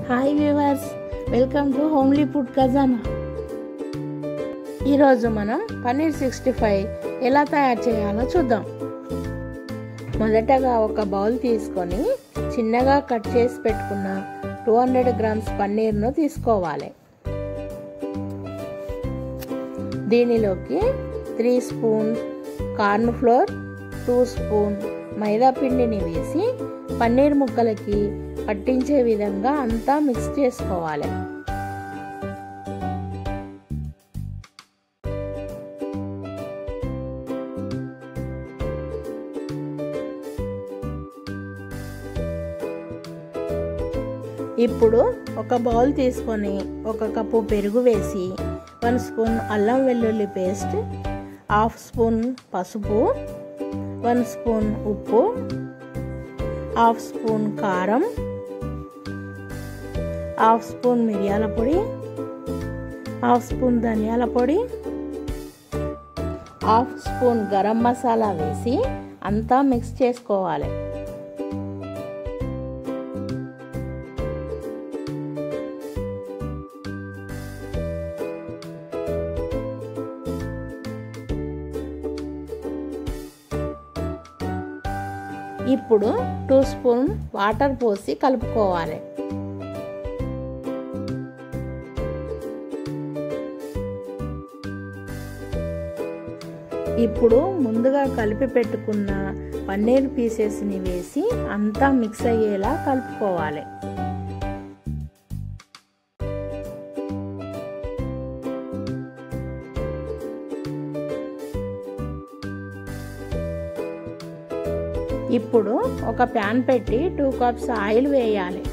hi viewers welcome to homely food Khazana ఈరోజు మనం paneer sixty five ఎలా తయారు చేయాలో చూద్దాం మొదటగా ఒక బౌల్ తీసుకొని చిన్నగా కట్ చేసి పెట్టుకున్న టూ హండ్రెడ్ గ్రామ్స్ పన్నీర్ను తీసుకోవాలి దీనిలోకి three spoon corn flour two spoon maida పిండిని వేసి పన్నీర్ ముక్కలకి పట్టించే విధంగా అంతా మిక్స్ చేసుకోవాలి ఇప్పుడు ఒక బౌల్ తీసుకొని ఒక కప్పు పెరుగు వేసి వన్ స్పూన్ అల్లం వెల్లుల్లి పేస్ట్ హాఫ్ స్పూన్ పసుపు వన్ స్పూన్ ఉప్పు హాఫ్ స్పూన్ కారం హాఫ్ స్పూన్ మిరియాల పొడి హాఫ్ స్పూన్ ధనియాల పొడి హాఫ్ స్పూన్ గరం మసాలా వేసి అంతా మిక్స్ చేసుకోవాలి ఇప్పుడు టూ స్పూన్ వాటర్ పోసి కలుపుకోవాలి ఇప్పుడు ముందుగా కలిపి పెట్టుకున్న పన్నీర్ పీసెస్ని వేసి అంతా మిక్స్ అయ్యేలా కలుపుకోవాలి ఇప్పుడు ఒక ప్యాన్ పెట్టి టూ కప్స్ ఆయిల్ వేయాలి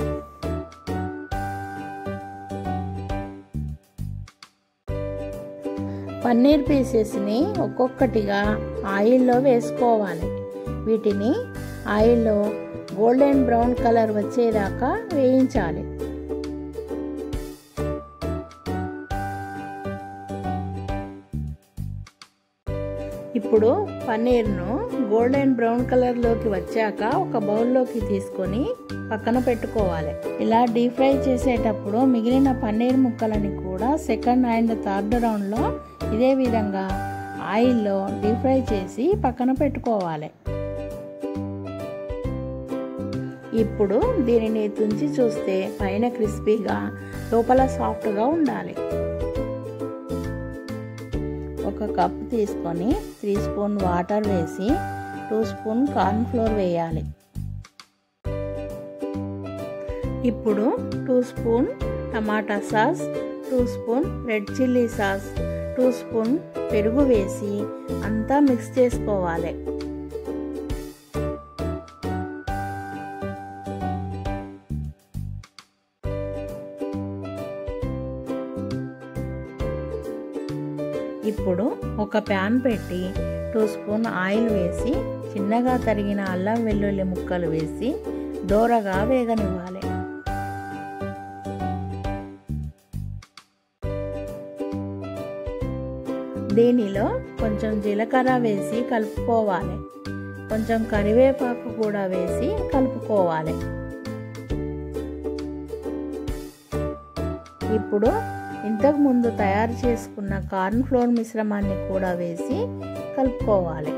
పన్నీర్ పీసెస్ని ఒక్కొక్కటిగా ఆయిల్లో వేసుకోవాలి వీటిని ఆయిల్లో గోల్డెన్ బ్రౌన్ కలర్ వచ్చేదాకా వేయించాలి ఇప్పుడు పన్నీర్ను గోల్డెన్ బ్రౌన్ కలర్లోకి వచ్చాక ఒక బౌల్లోకి తీసుకొని పక్కన పెట్టుకోవాలి ఇలా డీప్ ఫ్రై చేసేటప్పుడు మిగిలిన పన్నీర్ ముక్కలని కూడా సెకండ్ అండ్ థర్డ్ రౌండ్లో ఇదే విధంగా ఆయిల్లో డీప్ ఫ్రై చేసి పక్కన పెట్టుకోవాలి ఇప్పుడు దీనిని తుంచి చూస్తే పైన క్రిస్పీగా లోపల సాఫ్ట్గా ఉండాలి ఒక కప్ తీసుకొని త్రీ స్పూన్ వాటర్ వేసి టూ స్పూన్ కార్న్ ఫ్లోర్ వేయాలి ఇప్పుడు two spoon tomato sauce two spoon red chilli sauce two spoon పెరుగు వేసి అంతా మిక్స్ చేసుకోవాలి ఇప్పుడు ఒక ప్యాన్ పెట్టి టూ స్పూన్ ఆయిల్ వేసి చిన్నగా తరిగిన అల్లం వెల్లుల్లి ముక్కలు వేసి దోరగా వేగనివ్వాలి దీనిలో కొంచెం జీలకర్ర వేసి కలుపుకోవాలి కొంచెం కరివేపాకు కూడా వేసి కలుపుకోవాలి ఇప్పుడు ఇంతకు ముందు తయారు చేసుకున్న కార్న్ ఫ్లోర్ మిశ్రమాన్ని కూడా వేసి కలుపుకోవాలి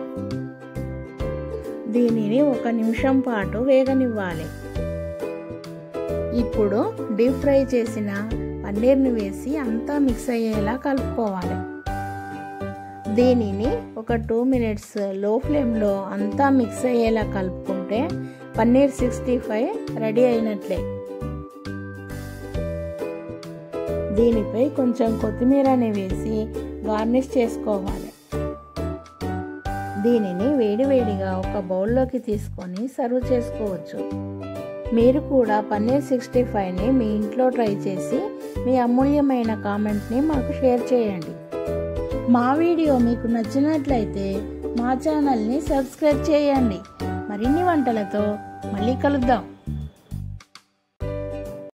దీనిని ఒక నిమిషం పాటు వేగనివ్వాలి ఇప్పుడు డీప్ ఫ్రై చేసిన పన్నీర్ని వేసి అంతా మిక్స్ అయ్యేలా కలుపుకోవాలి దీనిని ఒక టూ మినిట్స్ లో ఫ్లేమ్లో అంతా మిక్స్ అయ్యేలా కలుపుకుంటే పన్నీర్ సిక్స్టీ ఫైవ్ రెడీ అయినట్లే దీనిపై కొంచెం కొత్తిమీరని వేసి గార్నిష్ చేసుకోవాలి దీనిని వేడివేడిగా ఒక బౌల్లోకి తీసుకొని సర్వ్ చేసుకోవచ్చు మీరు కూడా పన్నీర్ సిక్స్టీ ఫైవ్ని మీ ఇంట్లో ట్రై చేసి మీ అమూల్యమైన కామెంట్ని మాకు షేర్ చేయండి మా వీడియో మీకు నచ్చినట్లయితే మా ఛానల్ని సబ్స్క్రైబ్ చేయండి మరిన్ని వంటలతో మళ్ళీ కలుద్దాం